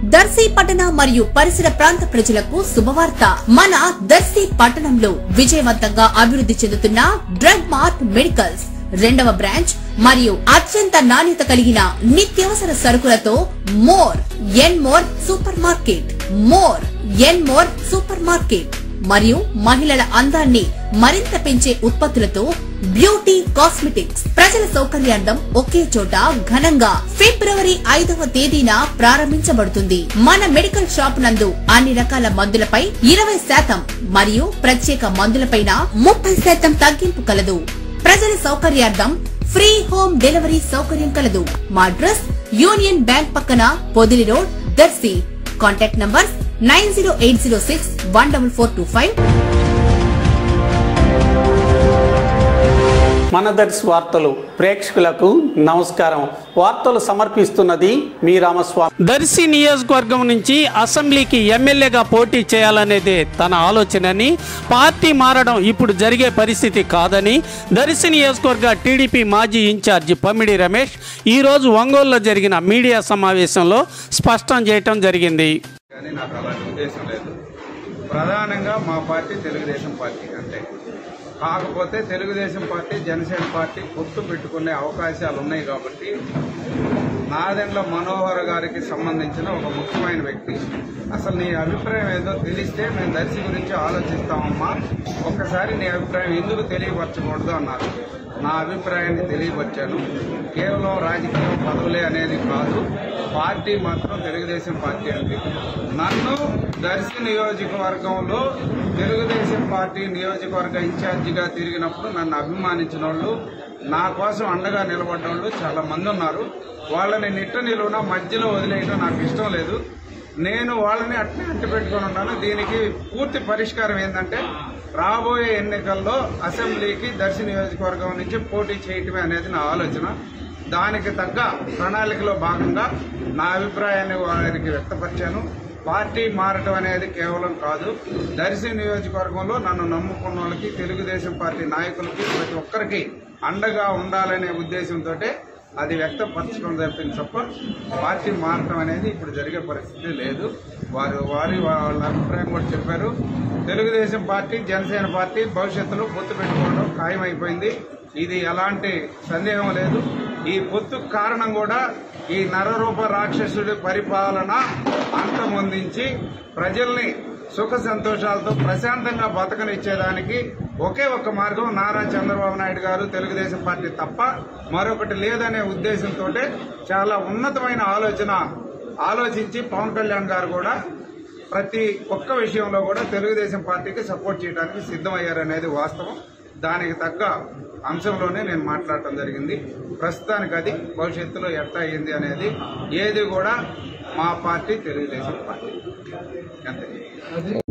దర్శి పట్టణ మరియు పరిసర ప్రాంత ప్రజలకు శుభవార్త మన దర్శి పట్టణంలో విజయవంతంగా అభివృద్ధి చెందుతున్న డ్రగ్ మార్ట్ మెడికల్స్ రెండవ బ్రాంచ్ మరియు అత్యంత నాణ్యత కలిగిన నిత్యావసర సరుకులతో more n more supermarket more n more supermarket మరియు మహిళల అందాన్ని మరింత పెంచే ఉత్పత్తులతో బ్యూటీ కాస్మెటిక్స్ ప్రజల సౌకర్యార్థం ఒకే చోట ఘనంగా ఫిబ్రవరి ఐదవ తేదీన ప్రారంభించబడుతుంది మన మెడికల్ షాప్ నందు అన్ని రకాల మందులపై ఇరవై శాతం మరియు ప్రత్యేక మందులపైన ముప్పై శాతం తగ్గింపు కలదు ప్రజల సౌకర్యార్థం ఫ్రీ హోమ్ డెలివరీ సౌకర్యం కలదు మా అడ్రస్ యూనియన్ బ్యాంక్ పక్కన Podili road Darsi contact number nine zero eight zero six one double four two five మన దర్శి వార్తలు ప్రేక్షకులకు నమస్కారం వార్తలు సమర్పిస్తున్నది మీ రామస్వామి దర్శి నియోజకవర్గం నుంచి అసెంబ్లీకి ఎమ్మెల్యేగా పోటీ చేయాలనేదే తన ఆలోచనని పార్టీ మారడం ఇప్పుడు జరిగే పరిస్థితి కాదని దర్శి నియోజకవర్గ టీడీపీ మాజీ ఇన్ఛార్జి పమ్మిడి రమేష్ ఈరోజు ఒంగోలులో జరిగిన మీడియా సమావేశంలో స్పష్టం చేయటం జరిగింది కానీ నాకు అలాంటి ఉద్దేశం లేదు ప్రధానంగా మా పార్టీ తెలుగుదేశం పార్టీ అంతే కాకపోతే తెలుగుదేశం పార్టీ జనసేన పార్టీ పొత్తు పెట్టుకునే అవకాశాలు ఉన్నాయి కాబట్టి నాదెండ్ల మనోహర్ గారికి సంబంధించిన ఒక ముఖ్యమైన వ్యక్తి అసలు నీ అభిప్రాయం ఏదో తెలిస్తే మేము దర్శి గురించి ఆలోచిస్తామమ్మా ఒక్కసారి నీ అభిప్రాయం ఎందుకు తెలియపరచకూడదు అన్నారు నా అభిప్రాయాన్ని తెలియపరిచాను కేవలం రాజకీయం పదవులే అనేది కాదు పార్టీ మాత్రం తెలుగుదేశం పార్టీ అండి నన్ను దర్శి నియోజకవర్గంలో తెలుగుదేశం పార్టీ నియోజకవర్గ ఇన్ఛార్జిగా తిరిగినప్పుడు నన్ను అభిమానించిన వాళ్ళు నా కోసం అండగా నిలబడ్డ వాళ్ళు చాలా మంది ఉన్నారు వాళ్ళని నిట్ట నిలువున మధ్యలో వదిలేయడం నాకు ఇష్టం లేదు నేను వాళ్ళని అట్నే అంటి పెట్టుకుని ఉన్నాను దీనికి పూర్తి పరిష్కారం ఏంటంటే రాబోయే ఎన్నికల్లో అసెంబ్లీకి దర్శి నియోజకవర్గం నుంచి పోటీ చేయటమే అనేది నా ఆలోచన దానికి తగ్గ ప్రణాళికలో భాగంగా నా అభిప్రాయాన్ని వారికి వ్యక్తపరిచాను పార్టీ మారటం అనేది కేవలం కాదు దర్శి నియోజకవర్గంలో నన్ను నమ్ముకున్న వాళ్ళకి తెలుగుదేశం పార్టీ నాయకులకి ప్రతి ఒక్కరికి అండగా ఉండాలనే ఉద్దేశంతో అది వ్యక్తపరచడం తప్పింది తప్ప పార్టీ మారటం అనేది ఇప్పుడు జరిగే పరిస్థితి లేదు వారు వారి వాళ్ళ అభిప్రాయం కూడా చెప్పారు తెలుగుదేశం పార్టీ జనసేన పార్టీ భవిష్యత్తులో పొత్తు పెట్టుకోవడం ఖాయమైపోయింది ఇది ఎలాంటి సందేహం లేదు ఈ పొత్తు కారణం కూడా ఈ నరరూప రాక్షసుడి పరిపాలన అంతమొందించి ప్రజల్ని సుఖ సంతోషాలతో ప్రశాంతంగా బతకనిచ్చేదానికి ఒకే ఒక్క మార్గం నారా చంద్రబాబు నాయుడు గారు తెలుగుదేశం పార్టీ తప్ప మరొకటి లేదనే ఉద్దేశంతో చాలా ఉన్నతమైన ఆలోచన ఆలోచించి పవన్ కళ్యాణ్ గారు కూడా ప్రతి ఒక్క విషయంలో కూడా తెలుగుదేశం పార్టీకి సపోర్ట్ చేయడానికి సిద్ధమయ్యారనేది వాస్తవం దానికి తగ్గ అంశంలోనే నేను మాట్లాడటం జరిగింది ప్రస్తుతానికి అది భవిష్యత్తులో ఎట్లా అయ్యింది అనేది ఏది కూడా మా పార్టీ తెలుగుదేశం పార్టీ అంతే